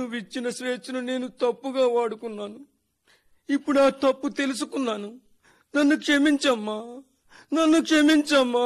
నువ్వు ఇచ్చిన స్వేచ్ఛను నేను తప్పుగా వాడుకున్నాను ఇప్పుడు ఆ తప్పు తెలుసుకున్నాను నన్ను క్షమించమ్మా నన్ను క్షమించమ్మా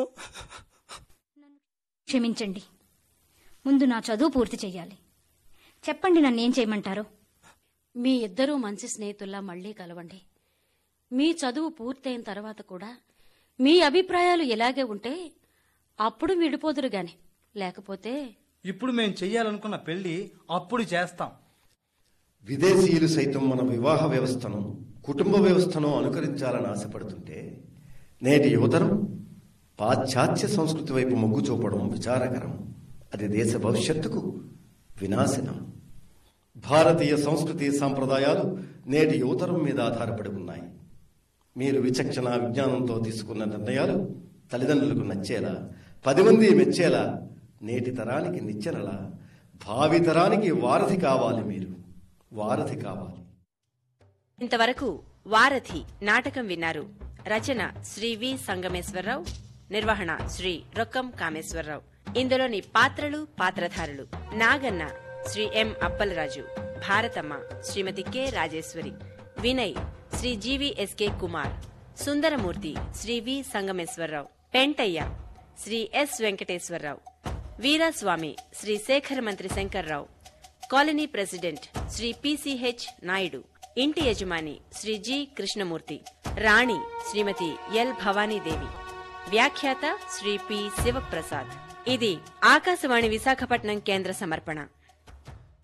క్షమించండి ముందు నా చదువు పూర్తి చెయ్యాలి చెప్పండి నన్నేం చేయమంటారో మీ ఇద్దరూ మంచి స్నేహితుల్లా మళ్ళీ కలవండి మీ చదువు పూర్తయిన తర్వాత కూడా మీ అభిప్రాయాలు ఇలాగే ఉంటే అప్పుడు విడిపోదురు గాని లేకపోతే ఇప్పుడు మేం చెయ్యాలనుకున్న పెళ్లి అప్పుడు చేస్తాం విదేశీయులు సైతం మన వివాహ వ్యవస్థను కుటుంబ వ్యవస్థను అనుకరించాలని ఆశపడుతుంటే నేటి యువతరం పాశ్చాత్య సంస్కృతి వైపు మొగ్గు చూపడం విచారకరం అది దేశ భవిష్యత్తుకు వినాశనం భారతీయ సంస్కృతి సాంప్రదాయాలు నేటి యువతరం మీద ఆధారపడి ఉన్నాయి మీరు విచక్షణ విజ్ఞానంతో తీసుకున్న నిర్ణయాలు తల్లిదండ్రులకు నచ్చేలా పది మంది మెచ్చేలా నేటి తరానికి నిచ్చెనలా భావి తరానికి వారధి కావాలి మీరు వారధి కావాలి ఇంతవరకు వారధి నాటకం విన్నారు రచన శ్రీ వి సంగమేశ్వరరావు నిర్వహణ శ్రీ రొక్కం కామేశ్వరరావు ఇందులోని పాత్రలు పాత్రధారులు Naganna Shri M Appalaraju Bharathamma Shrimati K Rajeswari Vinay Shri GVSK Kumar Sundaramurthy Shri V Sangameswararao Pentaiah Shri S Venkateswararao Veeraswamy Shri Sekhara Mantri Shankarrao colony president Shri PCH Naidu ఇంటి యజమాని శ్రీ జి కృష్ణమూర్తి రాణి శ్రీమతి ఎల్ భవానీదేవి వ్యాఖ్యాత శ్రీ పి శివప్రసాద్ ఇది ఆకాశవాణి విశాఖపట్నం కేంద్ర సమర్పణ